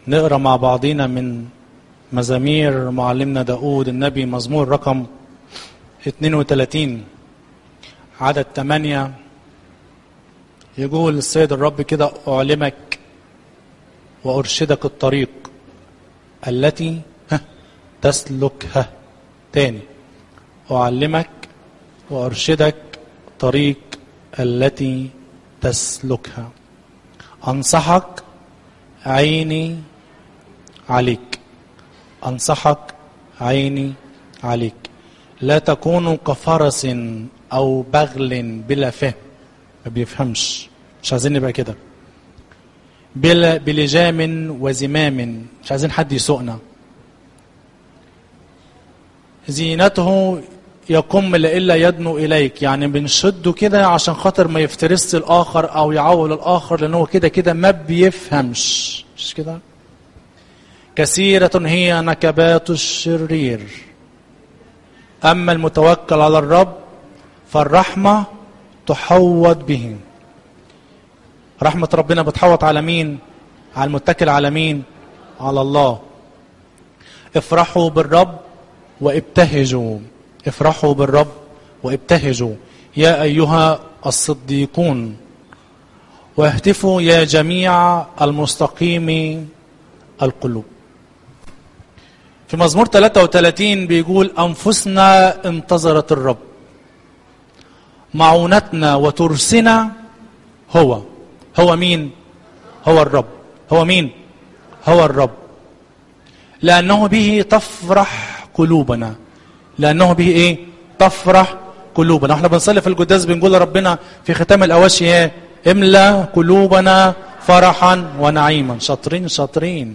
نقرا مع بعضينا من مزامير معلمنا داود النبي مزمور رقم 32 عدد 8 يقول السيد الرب كده أعلمك وأرشدك الطريق التي تسلكها تاني أعلمك وأرشدك طريق التي تسلكها أنصحك عيني عليك أنصحك عيني عليك لا تكونوا كفرس أو بغل بلا فهم ما بيفهمش مش عايزين نبقى كده بلا بلجام وزمام مش عايزين حد يسوقنا زينته يقم الا يدنو اليك يعني بنشده كده عشان خاطر ما يفترسش الاخر او يعول الاخر لان هو كده كده ما بيفهمش مش كده كثيرة هي نكبات الشرير أما المتوكل على الرب فالرحمة تحوط به رحمة ربنا بتحوط على مين على المتكل على مين على الله افرحوا بالرب وابتهجوا افرحوا بالرب وابتهجوا يا أيها الصديقون واهتفوا يا جميع المستقيم القلوب في مزمور 33 بيقول أنفسنا انتظرت الرب معونتنا وترسنا هو هو مين هو الرب هو مين هو الرب لأنه به تفرح قلوبنا لأنه به إيه تفرح قلوبنا احنا بنصلي في القداس بنقول لربنا في ختام الأواشي ايه املا قلوبنا فرحا ونعيما شاطرين شاطرين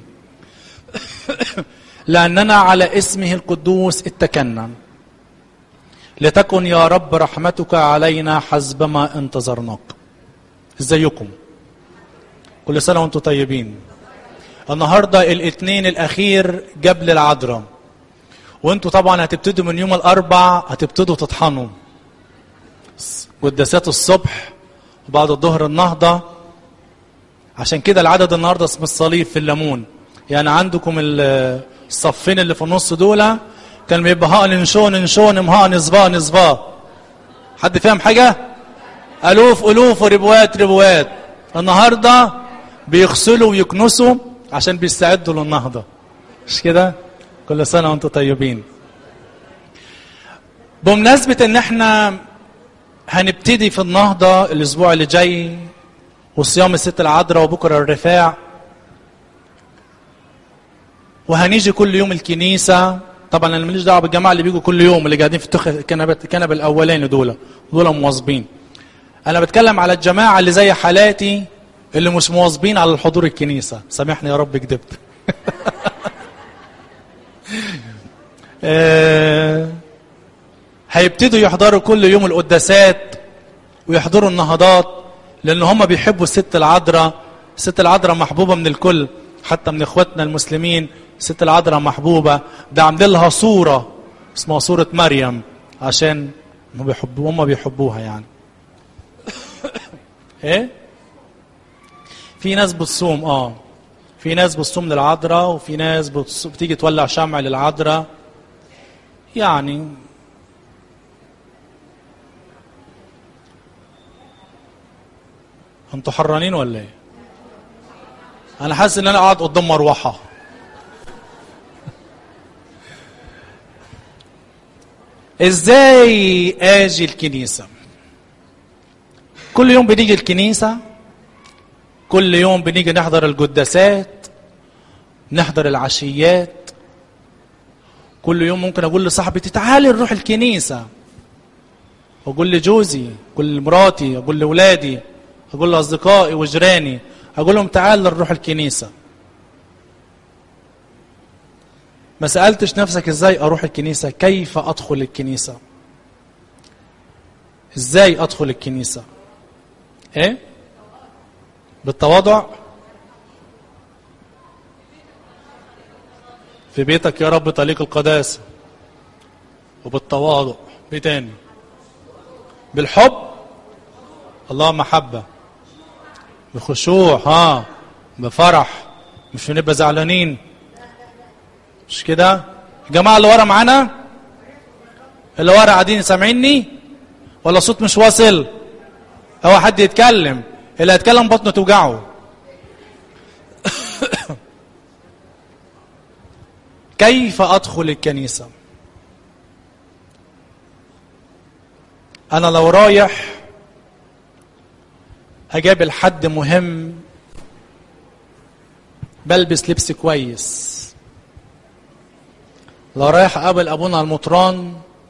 لأننا على اسمه القدوس اتكلنا لتكن يا رب رحمتك علينا حسبما انتظرناك ازيكم كل سنة وانتم طيبين النهاردة الاثنين الأخير قبل العذراء وانتوا طبعا هتبتدوا من يوم الأربع هتبتدوا تطحنوا قداسات الصبح وبعد الظهر النهضة عشان كده العدد النهاردة اسم الصليب في الليمون يعني عندكم الصفين اللي في النص دول كان بيبقى هاء نشون نشون مهاء نصبا نصبا حد فاهم حاجة ألوف ألوف وربوات ربوات النهاردة بيغسلوا ويكنسوا عشان بيستعدوا للنهضة مش كده كل سنة وانتم طيبين بمناسبة ان احنا هنبتدي في النهضة الاسبوع اللي جاي وصيام الست العذراء وبكرة الرفاع وهنيجي كل يوم الكنيسة طبعا انا ماليش دعوه بالجماعه اللي بيجوا كل يوم اللي قاعدين في التخ... الكنبه الكنبه الاولاني دول دول مواظبين انا بتكلم على الجماعه اللي زي حالاتي اللي مش مواظبين على الحضور الكنيسه سامحني يا رب كدبت آه... هيبتدوا يحضروا كل يوم القداسات ويحضروا النهضات لان هم بيحبوا الست العذراء الست العذراء محبوبه من الكل حتى من اخواتنا المسلمين الست العذراء محبوبه ده عاملين لها صوره اسمها صوره مريم عشان هم بيحبوا هم بيحبوها يعني ايه في ناس بتصوم اه في ناس بتصوم للعذراء وفي ناس بتصوم بتيجي تولع شمع للعذراء يعني انتوا حرانين ولا ايه انا حاسس ان انا قاعد قدام مروحه ازاي اجي الكنيسه كل يوم بنيجي الكنيسه كل يوم بنيجي نحضر القداسات نحضر العشيات كل يوم ممكن اقول لصاحبتي تعالي نروح الكنيسه اقول لجوزي اقول لمراتي اقول لاولادي اقول لاصدقائي وجيراني اقول لهم تعال نروح الكنيسه ما سالتش نفسك ازاي اروح الكنيسه كيف ادخل الكنيسه ازاي ادخل الكنيسه ايه بالتواضع في بيتك يا رب طليق القداسه وبالتواضع ايه تاني بالحب الله محبه بخشوع ها بفرح مش هنبقى زعلانين مش كده الجماعه اللي ورا معانا اللي ورا قاعدين سامعيني ولا صوت مش واصل هو حد يتكلم اللي هيتكلم بطنه توجعه كيف ادخل الكنيسه انا لو رايح اجابل حد مهم بلبس لبس كويس لو رايح اقابل ابونا المطران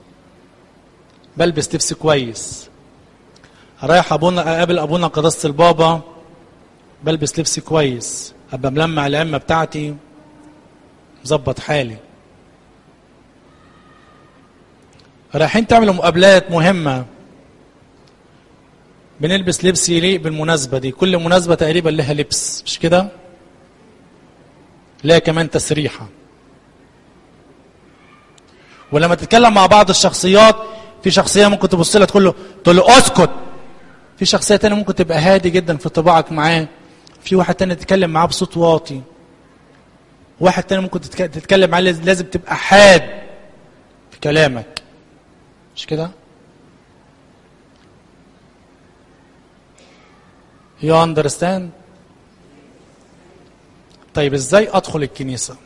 بلبس لبس كويس رايح ابونا اقابل ابونا قداسه البابا بلبس لبس كويس ابقى ملمع العمه بتاعتي مظبط حالي رايحين تعملوا مقابلات مهمه بنلبس لبس يليق بالمناسبه دي كل مناسبه تقريبا لها لبس مش كده لها كمان تسريحه ولما تتكلم مع بعض الشخصيات في شخصيه ممكن تبص لها تقول له تقول له اسكت في شخصيه تانية ممكن تبقى هادي جدا في طباعك معاه في واحد تاني تتكلم معاه بصوت واطي واحد تاني ممكن تتك- تتكلم معاه لاز- لازم تبقى حاد في كلامك مش كده You understand طيب ازاي ادخل الكنيسه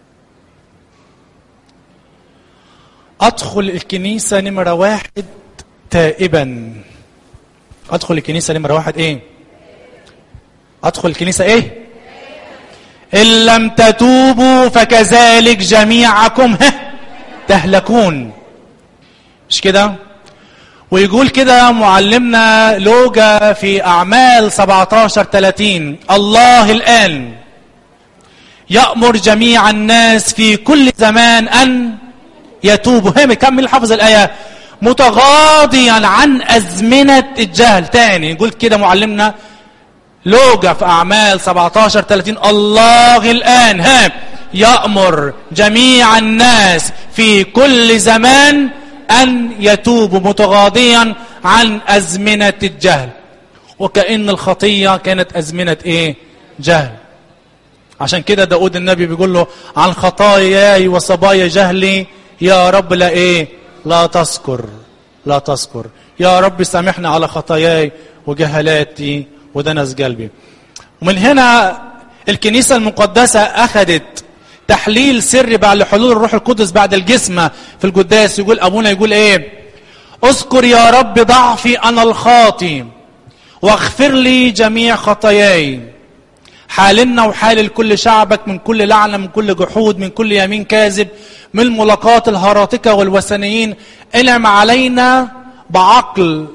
ادخل الكنيسه نمره واحد تائبا ادخل الكنيسه نمره واحد ايه ادخل الكنيسه ايه ان لم تتوبوا فكذلك جميعكم ها تهلكون مش كده ويقول كده معلمنا لوجا في اعمال 17 30 الله الان يأمر جميع الناس في كل زمان أن يتوبوا هم كمل حفظ الآية متغاضيا عن أزمنة الجهل تاني يقول كده معلمنا لوجا في أعمال 17 30 الله الآن ها يأمر جميع الناس في كل زمان أن يتوبوا متغاضيا عن أزمنة الجهل وكأن الخطية كانت أزمنة إيه جهل عشان كده داود النبي بيقول له عن خطاياي وصبايا جهلي يا رب لا ايه لا تذكر لا تذكر يا رب سامحنا على خطاياي وجهلاتي ودنس قلبي ومن هنا الكنيسة المقدسة أخذت تحليل سري بعد حلول الروح القدس بعد الجسمة في القداس يقول أبونا يقول إيه اذكر يا رب ضعفي أنا الخاطي واغفر لي جميع خطاياي حالنا وحال كل شعبك من كل لعنة من كل جحود من كل يمين كاذب من الملاقات الهراطقة والوثنيين انعم علينا بعقل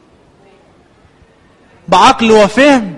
بعقل وفهم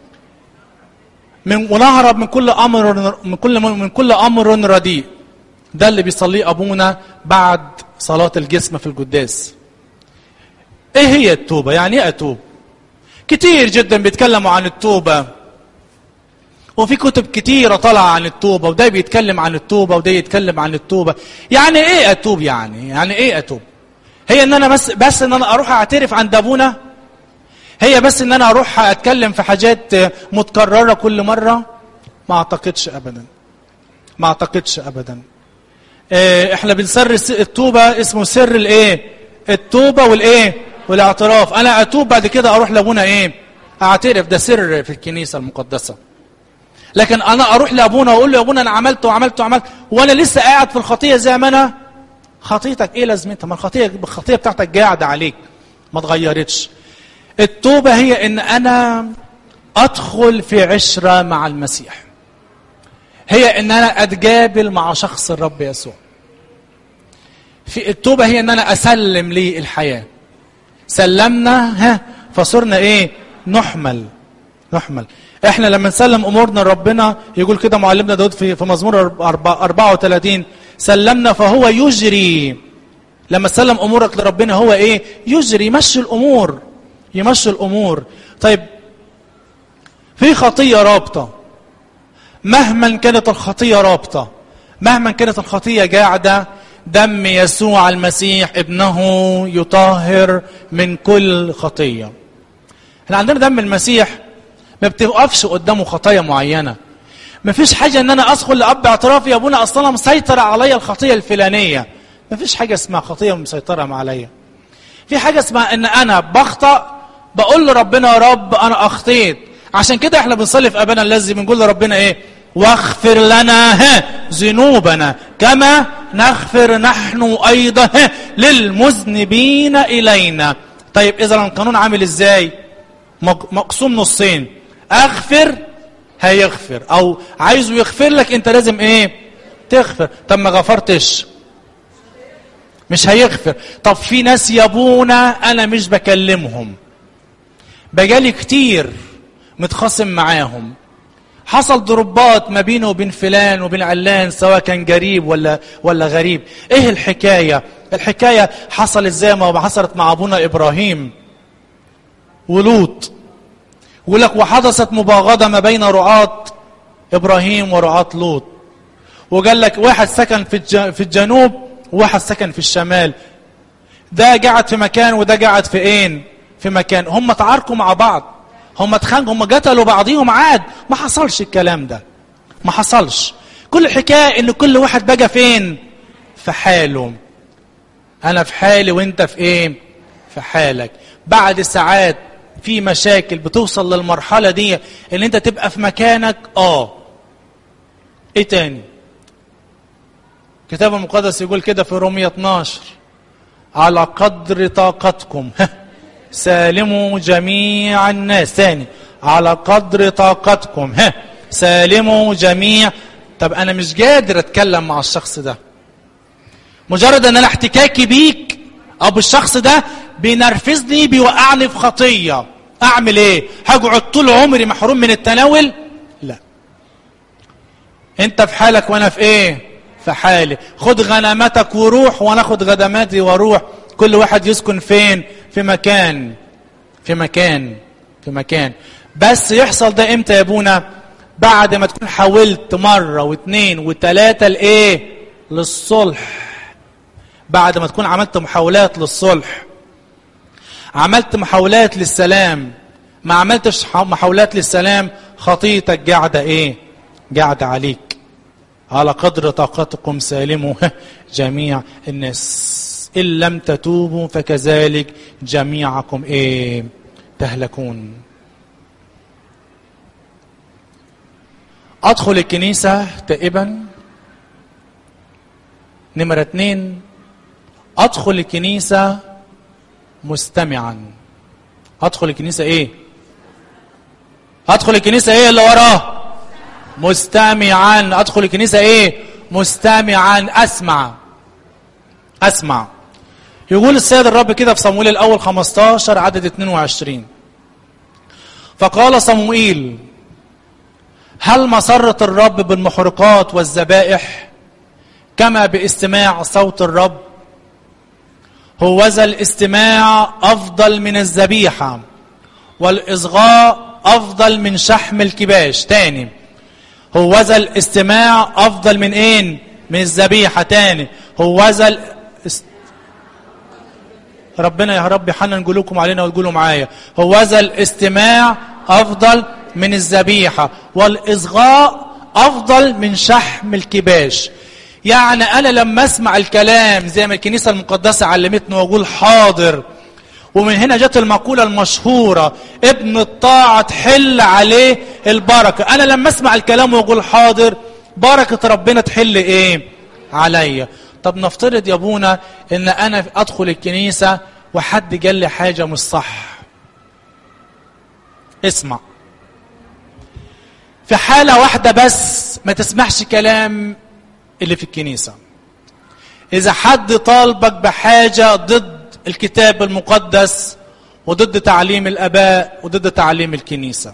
من ونهرب من كل امر من كل من كل امر رديء ده اللي بيصليه ابونا بعد صلاه الجسم في القداس ايه هي التوبه يعني ايه اتوب كتير جدا بيتكلموا عن التوبه وفي كتب كتيرة طالعة عن التوبة وده بيتكلم عن التوبة وده يتكلم عن التوبة يعني ايه اتوب يعني يعني ايه اتوب هي ان انا بس بس ان انا اروح اعترف عند ابونا هي بس ان انا اروح اتكلم في حاجات متكررة كل مرة ما اعتقدش ابدا ما اعتقدش ابدا اه احنا بنسر التوبة اسمه سر الايه التوبة والايه والاعتراف انا اتوب بعد كده اروح لابونا ايه اعترف ده سر في الكنيسة المقدسة لكن انا اروح لابونا واقول له يا ابونا انا عملت وعملت وعملت وانا لسه قاعد في الخطيه زي ما انا خطيتك ايه لازمتها ما الخطيه الخطيه بتاعتك قاعده عليك ما اتغيرتش التوبه هي ان انا ادخل في عشره مع المسيح هي ان انا اتجابل مع شخص الرب يسوع في التوبه هي ان انا اسلم لي الحياه سلمنا ها فصرنا ايه نحمل نحمل احنا لما نسلم امورنا لربنا يقول كده معلمنا داود في في مزمور 34 سلمنا فهو يجري لما تسلم امورك لربنا هو ايه يجري يمشي الامور يمشي الامور طيب في خطيه رابطه مهما كانت الخطيه رابطه مهما كانت الخطيه قاعده دم يسوع المسيح ابنه يطهر من كل خطيه احنا عندنا دم المسيح ما بتوقفش قدامه خطايا معينه مفيش حاجة ان انا ادخل لاب اعتراف يا ابونا اصلا مسيطر عليا الخطية الفلانية مفيش حاجة اسمها خطية مسيطرة عليا في حاجة اسمها ان انا بخطأ بقول لربنا يا رب انا اخطيت عشان كده احنا بنصلي في ابانا الذي بنقول لربنا ايه واغفر لنا ها ذنوبنا كما نغفر نحن ايضا ها للمذنبين الينا طيب اذا القانون عامل ازاي مقسوم نصين اغفر هيغفر او عايزه يغفر لك انت لازم ايه تغفر طب ما غفرتش مش هيغفر طب في ناس يابونا انا مش بكلمهم بجالي كتير متخاصم معاهم حصل ضربات ما بينه وبين فلان وبين علان سواء كان قريب ولا ولا غريب ايه الحكايه الحكايه حصلت زي ما حصلت مع ابونا ابراهيم ولوط يقول لك وحدثت مباغضه ما بين رعاة ابراهيم ورعاة لوط وقال لك واحد سكن في في الجنوب وواحد سكن في الشمال ده قاعد في مكان وده قاعد في اين في مكان هم تعاركوا مع بعض هم اتخانقوا هم قتلوا بعضيهم عاد ما حصلش الكلام ده ما حصلش كل الحكايه ان كل واحد بقى فين في حاله انا في حالي وانت في ايه في حالك بعد ساعات في مشاكل بتوصل للمرحله دي ان انت تبقى في مكانك اه ايه تاني الكتاب المقدس يقول كده في رومية 12 على قدر طاقتكم سالموا جميع الناس ثاني على قدر طاقتكم ها سالموا جميع طب انا مش قادر اتكلم مع الشخص ده مجرد ان انا احتكاكي بيك او بالشخص ده بينرفزني بيوقعني في خطيه اعمل ايه هقعد طول عمري محروم من التناول لا انت في حالك وانا في ايه في حالي خد غنماتك وروح وانا اخد غنماتي واروح كل واحد يسكن فين في مكان في مكان في مكان بس يحصل ده امتى يا ابونا بعد ما تكون حاولت مرة واثنين وثلاثة لايه للصلح بعد ما تكون عملت محاولات للصلح عملت محاولات للسلام ما عملتش محاولات للسلام خطيتك قاعدة ايه قاعدة عليك على قدر طاقتكم سالموا جميع الناس إن لم تتوبوا فكذلك جميعكم إيه تهلكون أدخل الكنيسة تائبا نمرة اتنين أدخل الكنيسة مستمعا أدخل الكنيسة إيه أدخل الكنيسة إيه اللي وراه مستمعا أدخل الكنيسة إيه مستمعا أسمع أسمع يقول السيد الرب كده في صمويل الأول 15 عدد 22 فقال صموئيل هل مسرة الرب بالمحرقات والذبائح كما باستماع صوت الرب هوذا الاستماع أفضل من الذبيحة والإصغاء أفضل من شحم الكباش تاني هوذا الاستماع أفضل من إيه من الذبيحة تاني هوذا الاست... ربنا يا رب يحنن قلوبكم علينا وتقولوا معايا هوذا الاستماع أفضل من الذبيحة والإصغاء أفضل من شحم الكباش يعني أنا لما أسمع الكلام زي ما الكنيسة المقدسة علمتنا وأقول حاضر ومن هنا جت المقولة المشهورة ابن الطاعة تحل عليه البركة أنا لما أسمع الكلام وأقول حاضر بركة ربنا تحل إيه عليا طب نفترض يا ابونا ان انا ادخل الكنيسة وحد قال لي حاجة مش صح اسمع في حالة واحدة بس ما تسمعش كلام اللي في الكنيسة إذا حد طالبك بحاجة ضد الكتاب المقدس وضد تعليم الآباء وضد تعليم الكنيسة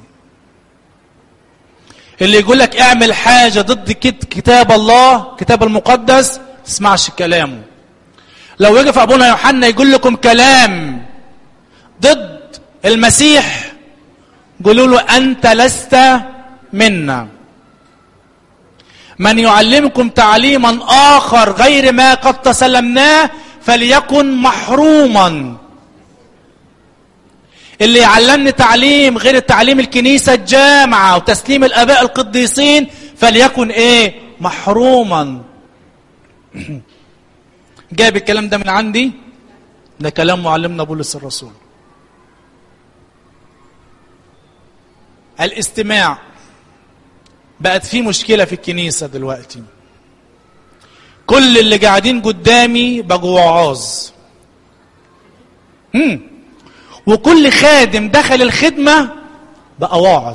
اللي يقول لك اعمل حاجة ضد كتاب الله كتاب المقدس تسمعش كلامه لو يقف أبونا يوحنا يقول لكم كلام ضد المسيح قولوا له أنت لست منا من يعلمكم تعليما آخر غير ما قد تسلمناه فليكن محروما اللي يعلمني تعليم غير التعليم الكنيسة الجامعة وتسليم الآباء القديسين فليكن ايه محروما جايب الكلام ده من عندي ده كلام معلمنا بولس الرسول الاستماع بقت في مشكلة في الكنيسة دلوقتي كل اللي قاعدين قدامي بقوا وعاظ مم. وكل خادم دخل الخدمة بقى واعظ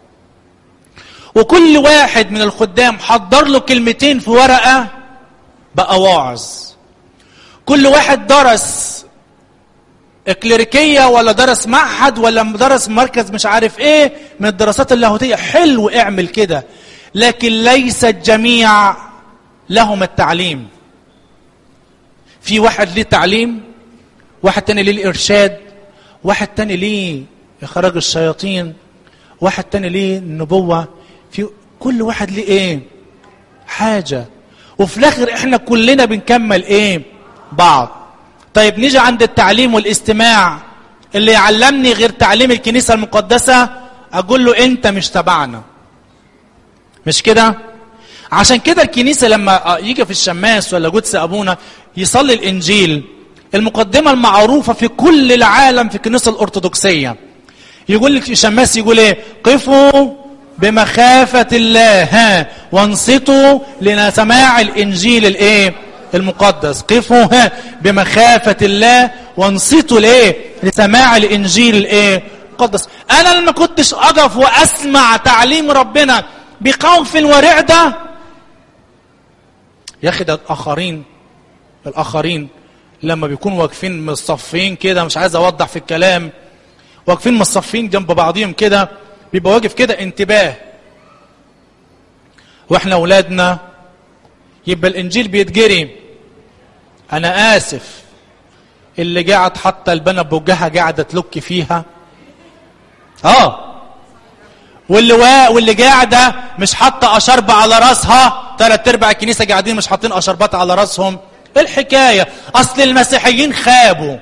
وكل واحد من الخدام حضر له كلمتين في ورقة بقى واعظ كل واحد درس اكليريكية ولا درس معهد ولا درس مركز مش عارف ايه من الدراسات اللاهوتية حلو اعمل كده لكن ليس الجميع لهم التعليم في واحد ليه تعليم واحد تاني ليه الارشاد واحد تاني ليه اخراج الشياطين واحد تاني ليه النبوة في كل واحد ليه ايه حاجة وفي الاخر احنا كلنا بنكمل ايه بعض طيب نيجي عند التعليم والاستماع اللي يعلمني غير تعليم الكنيسة المقدسة اقول له انت مش تبعنا مش كده عشان كده الكنيسة لما يجي في الشماس ولا قدس ابونا يصلي الانجيل المقدمة المعروفة في كل العالم في الكنيسة الارثوذكسية يقول لك الشماس يقول ايه قفوا بمخافة الله ها وانصتوا لسماع الانجيل الايه المقدس قفوا ها بمخافة الله وانصتوا لايه لسماع الانجيل الايه المقدس انا لما كنتش اقف واسمع تعليم ربنا بخوف ورعدة يا اخي ده الاخرين الاخرين لما بيكونوا واقفين مصفين كده مش عايز اوضح في الكلام واقفين مصفين جنب بعضهم كده بيبقى واقف كده انتباه واحنا اولادنا يبقى الانجيل بيتجري انا اسف اللي قاعد حتى البنا بوجهها قاعده تلك فيها اه واللي وا... واللي قاعده مش حاطه اشربه على راسها ثلاث ارباع الكنيسه قاعدين مش حاطين اشربات على راسهم ايه الحكايه اصل المسيحيين خابوا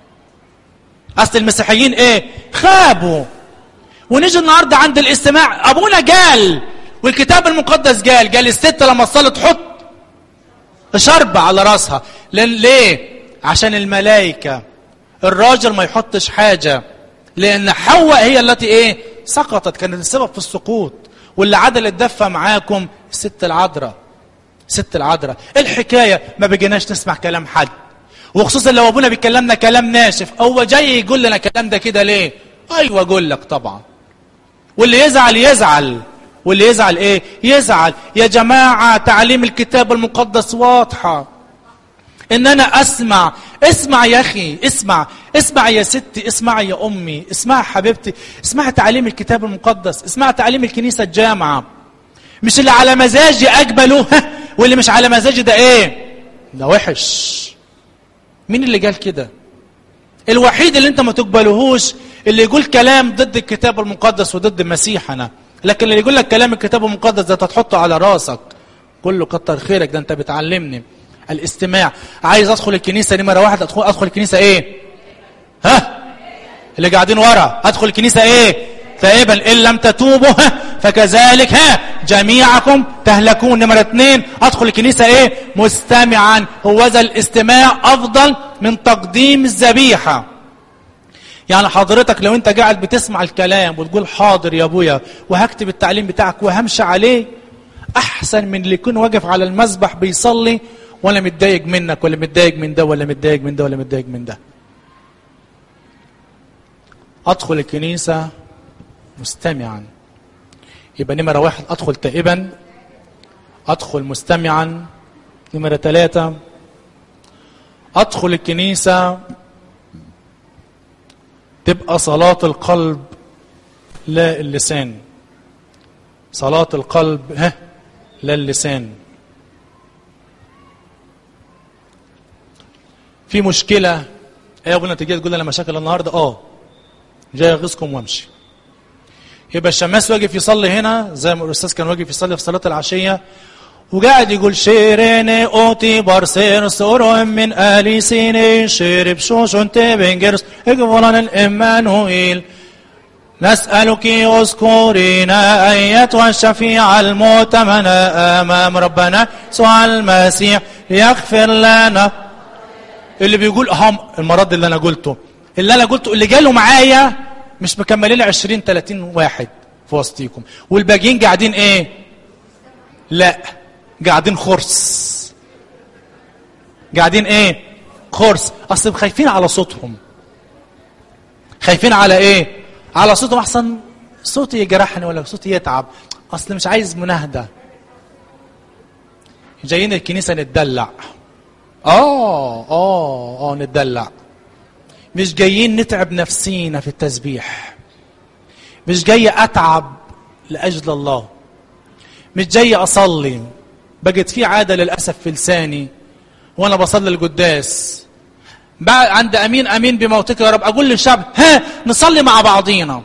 اصل المسيحيين ايه خابوا ونيجي النهارده عند الاستماع ابونا قال والكتاب المقدس قال قال الست لما تصلي تحط شرب على راسها ليه عشان الملائكه الراجل ما يحطش حاجه لان حواء هي التي ايه سقطت كانت السبب في السقوط واللي عدل الدفه معاكم الست العذراء ست العذراء الحكايه ما بيجيناش نسمع كلام حد وخصوصا لو ابونا بيكلمنا كلام ناشف هو جاي يقول لنا الكلام ده كده ليه ايوه اقول لك طبعا واللي يزعل يزعل واللي يزعل ايه يزعل يا جماعه تعليم الكتاب المقدس واضحه ان انا اسمع اسمع يا اخي اسمع اسمع يا ستي اسمع يا امي اسمع حبيبتي اسمع تعليم الكتاب المقدس اسمع تعليم الكنيسه الجامعه مش اللي على مزاجي اقبله واللي مش على مزاجي ده ايه ده وحش مين اللي قال كده الوحيد اللي انت ما تقبلهوش اللي يقول كلام ضد الكتاب المقدس وضد مسيحنا لكن اللي يقول لك كلام الكتاب المقدس ده تحطه على راسك كله كتر خيرك ده انت بتعلمني الاستماع عايز ادخل الكنيسه نمره واحد ادخل ادخل الكنيسه ايه ها اللي قاعدين ورا ادخل الكنيسه ايه تائبا ان لم تتوبوا فكذلك ها جميعكم تهلكون نمرة اثنين ادخل الكنيسة ايه مستمعا هو ذا الاستماع افضل من تقديم الذبيحة يعني حضرتك لو انت قاعد بتسمع الكلام وتقول حاضر يا ابويا وهكتب التعليم بتاعك وهمشي عليه احسن من اللي يكون واقف على المسبح بيصلي ولا متضايق منك ولا متضايق من ده ولا متضايق من ده ولا متضايق من ده ادخل الكنيسه مستمعا يبقى نمرة واحد أدخل تائبا أدخل مستمعا نمرة ثلاثة أدخل الكنيسة تبقى صلاة القلب لا اللسان صلاة القلب ها لا اللسان في مشكلة ايه يا ابونا تجي تقول لنا مشاكل النهارده اه جاي اغيظكم وامشي يبقى الشماس واقف يصلي هنا زي ما الاستاذ كان واقف يصلي في صلاه العشيه وقاعد يقول شيريني اوتي بارسير سورو من الي سيني شيرب شوشون تبنجرس اقبلان الامانويل نسألك اذكرينا أيتها الشفيعة المؤتمنة أمام ربنا يسوع المسيح يغفر لنا اللي بيقول أهم المرض اللي أنا قلته اللي أنا قلته اللي جاله معايا مش مكملين 20 30 واحد في وسطيكم والباقيين قاعدين إيه؟ لا قاعدين خرس قاعدين إيه؟ خرس أصل خايفين على صوتهم خايفين على إيه؟ على صوتهم احسن صوتي يجرحني ولا صوتي يتعب اصل مش عايز مناهده جايين الكنيسه نتدلع اه اه اه نتدلع مش جايين نتعب نفسينا في التسبيح مش جاي اتعب لاجل الله مش جاي اصلي بقت في عاده للاسف في لساني وانا بصلي القداس بعد عند امين امين بموتك يا رب اقول للشعب ها نصلي مع بعضينا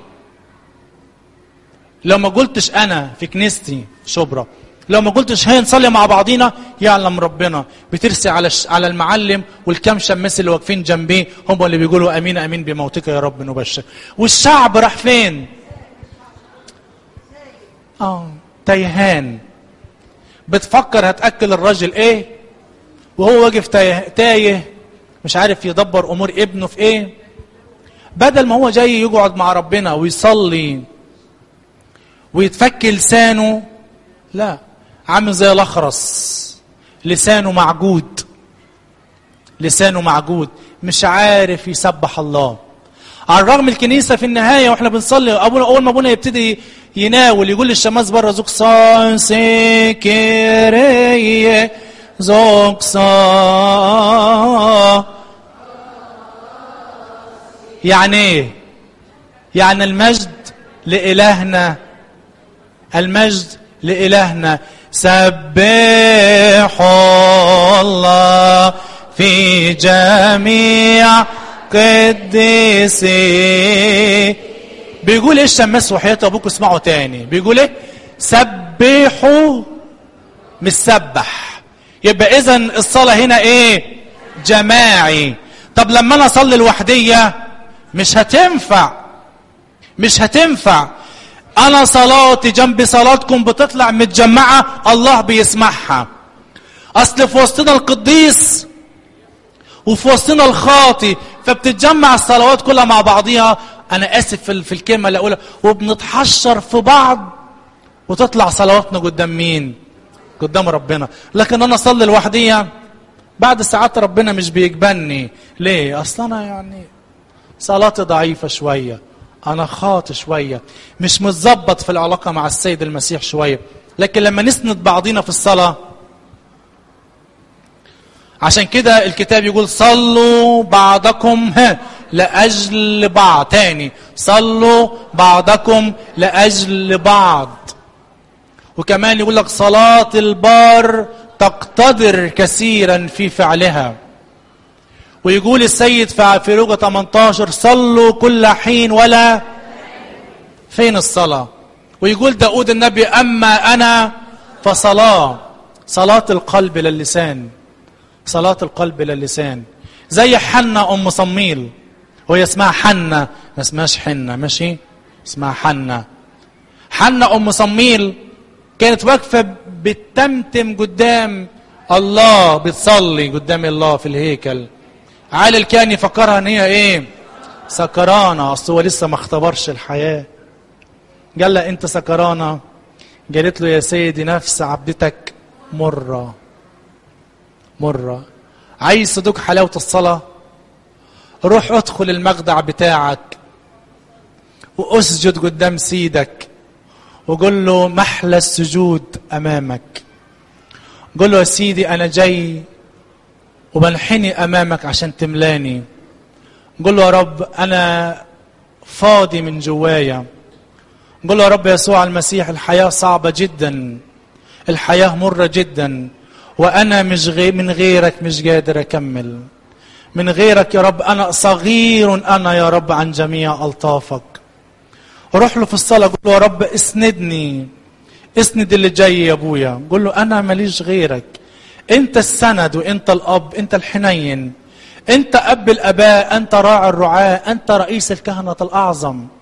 لو ما قلتش انا في كنيستي شبرا لو ما قلتش ها نصلي مع بعضينا يعلم ربنا بترسي على على المعلم والكام شماس اللي واقفين جنبيه هم اللي بيقولوا امين امين بموتك يا رب نبشر والشعب راح فين اه تيهان بتفكر هتاكل الراجل ايه وهو واقف تايه, تايه مش عارف يدبر امور ابنه في ايه بدل ما هو جاي يقعد مع ربنا ويصلي ويتفك لسانه لا عامل زي الاخرس لسانه معجود لسانه معجود مش عارف يسبح الله على الرغم الكنيسة في النهاية واحنا بنصلي أبونا أول ما أبونا يبتدي يناول يقول للشماس بره زوك سان سيكيري زوك سان يعني ايه يعني المجد لإلهنا المجد لإلهنا سبحوا الله في جميع قديسي بيقول ايه الشماس وحياة ابوك اسمعوا تاني بيقول ايه سبحوا مش سبح يبقى اذا الصلاة هنا ايه جماعي طب لما انا اصلي الوحدية مش هتنفع مش هتنفع انا صلاتي جنب صلاتكم بتطلع متجمعة الله بيسمعها اصل في وسطنا القديس وفي وسطنا الخاطي فبتتجمع الصلوات كلها مع بعضيها انا اسف في الكلمه اللي اقولها وبنتحشر في بعض وتطلع صلواتنا قدام مين قدام ربنا لكن انا اصلي لوحدي بعد ساعات ربنا مش بيقبلني ليه اصل انا يعني صلاتي ضعيفه شويه انا خاطي شويه مش متظبط في العلاقه مع السيد المسيح شويه لكن لما نسند بعضينا في الصلاه عشان كده الكتاب يقول صلوا بعضكم ها لأجل بعض تاني صلوا بعضكم لأجل بعض وكمان يقول لك صلاة البار تقتدر كثيرا في فعلها ويقول السيد في لوقا 18 صلوا كل حين ولا فين الصلاة ويقول داود النبي أما أنا فصلاة صلاة القلب للسان صلاة القلب للسان زي حنة أم صميل وهي اسمها حنة ما اسمهاش حنة ماشي اسمها حنة حنة أم صميل كانت واقفة بتمتم قدام الله بتصلي قدام الله في الهيكل عالي كان يفكرها ان هي ايه سكرانة اصل هو لسه ما اختبرش الحياة قال لها انت سكرانة قالت له يا سيدي نفس عبدتك مره مرة عايز تدوق حلاوة الصلاة روح ادخل المخدع بتاعك واسجد قدام سيدك وقول له محلى السجود امامك قول له يا سيدي انا جاي وبنحني امامك عشان تملاني قول له يا رب انا فاضي من جوايا قول له يا رب يسوع المسيح الحياة صعبة جدا الحياة مرة جدا وانا مش غي من غيرك مش قادر اكمل من غيرك يا رب انا صغير انا يا رب عن جميع الطافك روح له في الصلاه قول له يا رب اسندني اسند اللي جاي يا ابويا قول له انا ماليش غيرك انت السند وانت الاب انت الحنين انت اب الاباء انت راعي الرعاة انت رئيس الكهنه الاعظم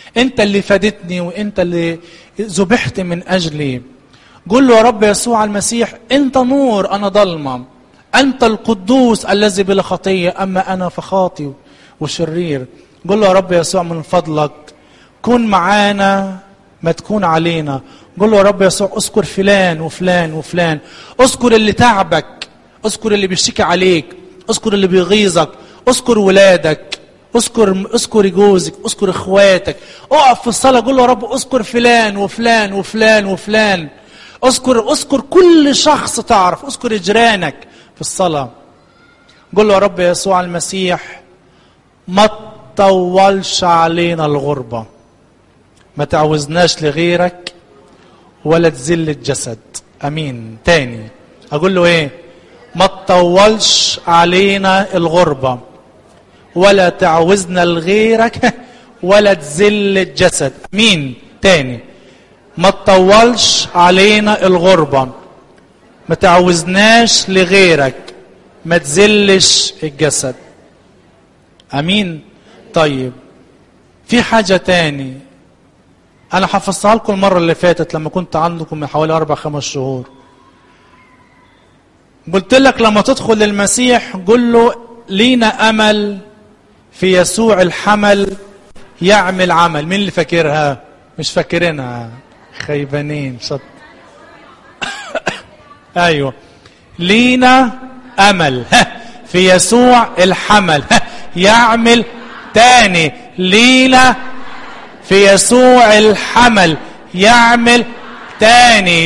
انت اللي فادتني وانت اللي ذبحت من اجلي قل له يا رب يسوع المسيح انت نور انا ضلمه انت القدوس الذي بلا خطيه اما انا فخاطي وشرير قل له يا رب يسوع من فضلك كن معانا ما تكون علينا قل له يا رب يسوع اذكر فلان وفلان وفلان اذكر اللي تعبك اذكر اللي بيشتكي عليك اذكر اللي بيغيظك اذكر ولادك اذكر اذكر جوزك اذكر اخواتك اقف في الصلاه قول له يا رب اذكر فلان وفلان وفلان وفلان اذكر اذكر كل شخص تعرف اذكر جيرانك في الصلاه قول له يا رب يسوع المسيح ما تطولش علينا الغربه ما تعوزناش لغيرك ولا تذل الجسد امين تاني اقول له ايه ما تطولش علينا الغربه ولا تعوزنا لغيرك ولا تذل الجسد مين تاني ما تطولش علينا الغربة ما تعوزناش لغيرك ما تذلش الجسد امين طيب في حاجة تاني انا حفظتها لكم المرة اللي فاتت لما كنت عندكم من حوالي اربع خمس شهور قلت لك لما تدخل المسيح قل له لينا امل في يسوع الحمل يعمل عمل مين اللي فاكرها مش فاكرينها خيبانين شط ايوه لينا امل في يسوع الحمل يعمل تاني لينا في يسوع الحمل يعمل تاني